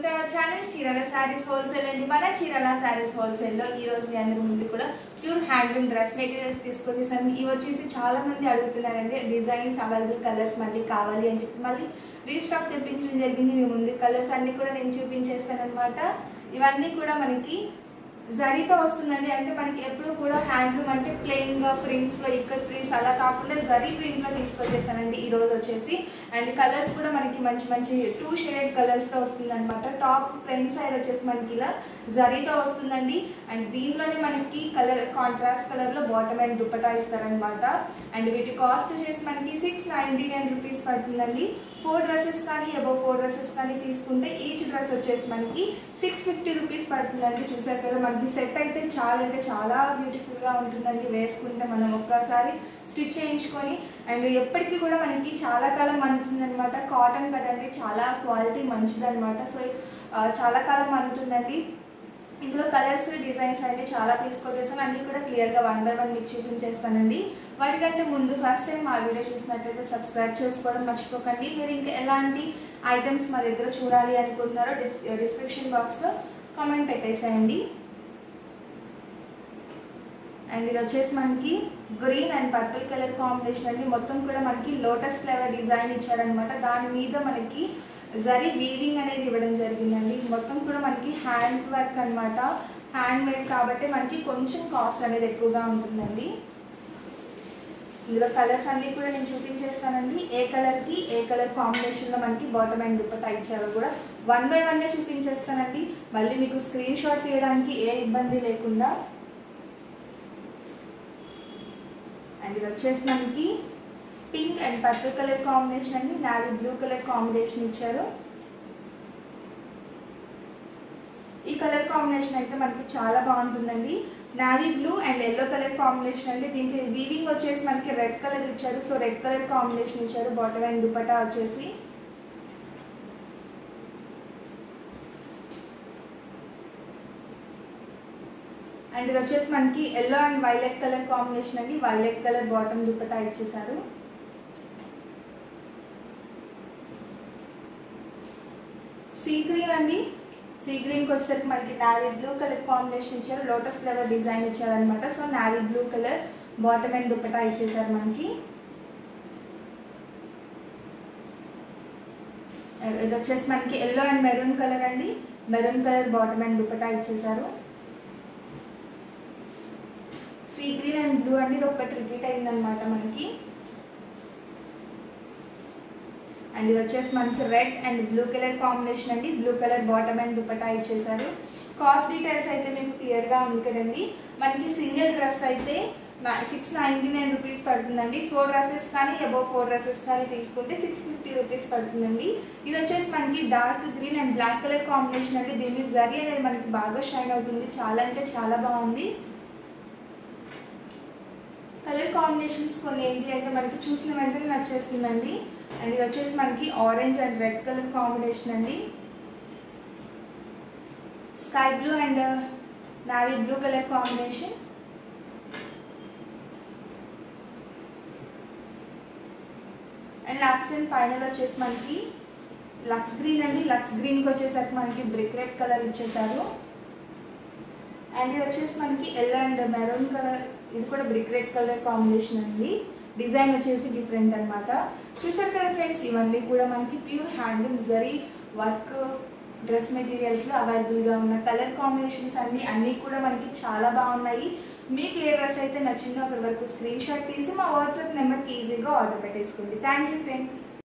to our channel Chirala saris wholesale అండి మన చీరాల శారీస్ హోల్సేల్లో ఈ రోజు మీ అందరి ముందు కూడా ప్యూర్ హ్యాండ్లూమ్ డ్రెస్ మెటీరియల్స్ తీసుకొచ్చేసాను ఇవి వచ్చేసి చాలా మంది అడుగుతున్నారండి డిజైన్స్ అవైలబుల్ కలర్స్ మళ్ళీ కావాలి అని చెప్పి మళ్ళీ రీస్టాక్ తెప్పించడం జరిగింది మీ ముందు కలర్స్ అన్ని కూడా నేను చూపించేస్తాను అనమాట ఇవన్నీ కూడా మనకి జరీతో వస్తుందండి అంటే మనకి ఎప్పుడు కూడా హ్యాండ్లూమ్ అంటే ప్లెయిన్ గా ప్రింట్స్ లో ఇక్కడ ప్రింట్స్ అలా కాకుండా జరీ ప్రింట్ లో తీసుకొచ్చేసానండి ఈ రోజు వచ్చేసి అండ్ కలర్స్ కూడా మనకి మంచి మంచి టూ షేడ్ కలర్స్ తో వస్తుంది అనమాట టాప్ ఫ్రంట్ సైడ్ వచ్చేసి మనకి ఇలా జరీతో వస్తుందండి అండ్ దీనిలోనే మనకి కలర్ కాంట్రాస్ట్ కలర్ లో బాటమ్ అండ్ దుప్పటా ఇస్తారనమాట అండ్ వీటి కాస్ట్ వచ్చేసి మనకి సిక్స్ నైన్టీ నైన్ రూపీస్ పడుతుందండి ఫోర్ డ్రెస్సెస్ కానీ అబౌవ్ ఫోర్ డ్రెస్సెస్ కానీ తీసుకుంటే ఈచ్ డ్రెస్ వచ్చేసి మనకి సిక్స్ ఫిఫ్టీ రూపీస్ పడుతుందండి చూసారు కదా మనకి సెట్ అయితే చాలా అంటే చాలా బ్యూటిఫుల్గా ఉంటుందండి వేసుకుంటే మనం ఒక్కసారి స్టిచ్ చేయించుకొని అండ్ ఎప్పటికీ కూడా మనకి చాలా కాలం మన్నుతుందన్నమాట కాటన్ కదండి చాలా క్వాలిటీ మంచిదన్నమాట సో ఆ, చాలా కాలం మన్నుతుందండి ఇందులో కలర్స్ డిజైన్స్ అయితే చాలా తీసుకొచ్చేసాను అన్నీ కూడా క్లియర్గా వన్ బై వన్ మీకు చూపించేస్తానండి వాటికంటే ముందు ఫస్ట్ టైం మా వీడియో చూసినట్టయితే సబ్స్క్రైబ్ చేసుకోవడం మర్చిపోకండి మీరు ఇంకా ఎలాంటి ఐటమ్స్ మా దగ్గర చూడాలి అనుకుంటున్నారో డిస్ డిస్క్రిప్షన్ బాక్స్లో కామెంట్ పెట్టేసేయండి అండ్ ఇది వచ్చేసి మనకి green and purple colour combination అండి మొత్తం కూడా మనకి లోటస్ ఫ్లేవర్ డిజైన్ ఇచ్చారనమాట దాని మీద మనకి జరీ వీవింగ్ అనేది ఇవ్వడం జరిగిందండి మొత్తం కూడా మనకి హ్యాండ్ వర్క్ అనమాట హ్యాండ్ మేడ్ కాబట్టి మనకి కొంచెం కాస్ట్ అనేది ఎక్కువగా ఉంటుందండి ఇందులో కలర్స్ అన్ని కూడా నేను చూపించేస్తానండి ఏ కలర్కి ఏ కలర్ కాంబినేషన్లో మనకి బాటమ్ అండ్ దుప్పటా ఇచ్చారో కూడా వన్ బై వన్నే చూపించేస్తానండి మళ్ళీ మీకు స్క్రీన్ షాట్ తీయడానికి ఏ ఇబ్బంది లేకుండా అండ్ ఇది వచ్చేసి మనకి pink and purple colour combination అండి నావీ బ్లూ కలర్ కాంబినేషన్ ఇచ్చారు ఈ కలర్ కాంబినేషన్ అయితే మనకి చాలా బాగుంటుందండి navy blue and yellow colour combination అండి దీనికి వీవింగ్ వచ్చేసి మనకి రెడ్ కలర్ ఇచ్చారు సో రెడ్ కలర్ కాంబినేషన్ ఇచ్చారు బాటమ్ అండ్ దుపట్టా వచ్చేసి అండ్ ఇది వచ్చేసి మనకి yellow and violet colour combination అండి వైలెట్ కలర్ బాటమ్ దుపట్టా ఇచ్చేసారు సీ గ్రీన్ అండి సీ గ్రీన్కి వచ్చేసరికి మనకి నావీ బ్లూ కలర్ కాంబినేషన్ ఇచ్చారు లోటస్ ఫ్లవర్ డిజైన్ ఇచ్చారనమాట so navy blue colour bottom and dupatta ఇచ్చేసారు మనకి ఇది వచ్చేసి మనకి ఎల్లో అండ్ మెరూన్ కలర్ అండి maroon colour bottom and dupatta ఇచ్చేసారు సీ గ్రీన్ అండ్ బ్లూ అండి ఇది ఒకటి రిపీట్ అయిందనమాట మనకి అండ్ ఇది వచ్చేసి మనకి red and blue colour combination అండి blue colour bottom and dupatta ఇచ్చేసారు కాస్ట్ డీటెయిల్స్ అయితే మీకు క్లియర్గా ఉంది కదండి మనకి సింగిల్ డ్రెస్ అయితే సిక్స్ నైంటీ నైన్ రూపీస్ పడుతుందండి ఫోర్ డ్రెస్సెస్ కానీ అబౌవ్ ఫోర్ డ్రెస్సెస్ కానీ తీసుకుంటే సిక్స్ ఫిఫ్టీ రూపీస్ పడుతుందండి ఇది వచ్చేసి మనకి dark green and black colour combination అండి దీని మీద జరీ అనేది మనకి బాగా షైన్ అవుతుంది చాలా అంటే చాలా బాగుంది కలర్ కాంబినేషన్స్ కొన్ని ఏంటి అంటే మనకి చూసిన వెంటనే నచ్చేస్తుందండి అండ్ ఇది వచ్చేసి మనకి orange and red colour combination అండి sky blue and navy blue colour combination and last and final వచ్చేసి మనకి లక్స్ గ్రీన్ అండి లక్స్ గ్రీన్కి వచ్చేసరికి మనకి బ్రిక్ రెడ్ కలర్ ఇచ్చేసారు అండ్ ఇది వచ్చేసి మనకి ఎల్లో అండ్ మెరూన్ కలర్ ఇది కూడా బ్రిక్ రెడ్ కలర్ కాంబినేషన్ అండి డిజైన్ వచ్చేసి డిఫరెంట్ అనమాట చూసారు కదా ఫ్రెండ్స్ ఇవన్నీ కూడా మనకి pure handloom zari work dress మెటీరియల్స్లో అవైలబుల్గా ఉన్న కలర్ కాంబినేషన్స్ అన్నీ అన్నీ కూడా మనకి చాలా బాగున్నాయి మీకు ఏ డ్రెస్ అయితే నచ్చిందో అక్కడి వరకు స్క్రీన్ షాట్ తీసి మా వాట్సాప్ నెంబర్కి ఈజీగా ఆర్డర్ పెట్టేసుకోండి థ్యాంక్ యూ ఫ్రెండ్స్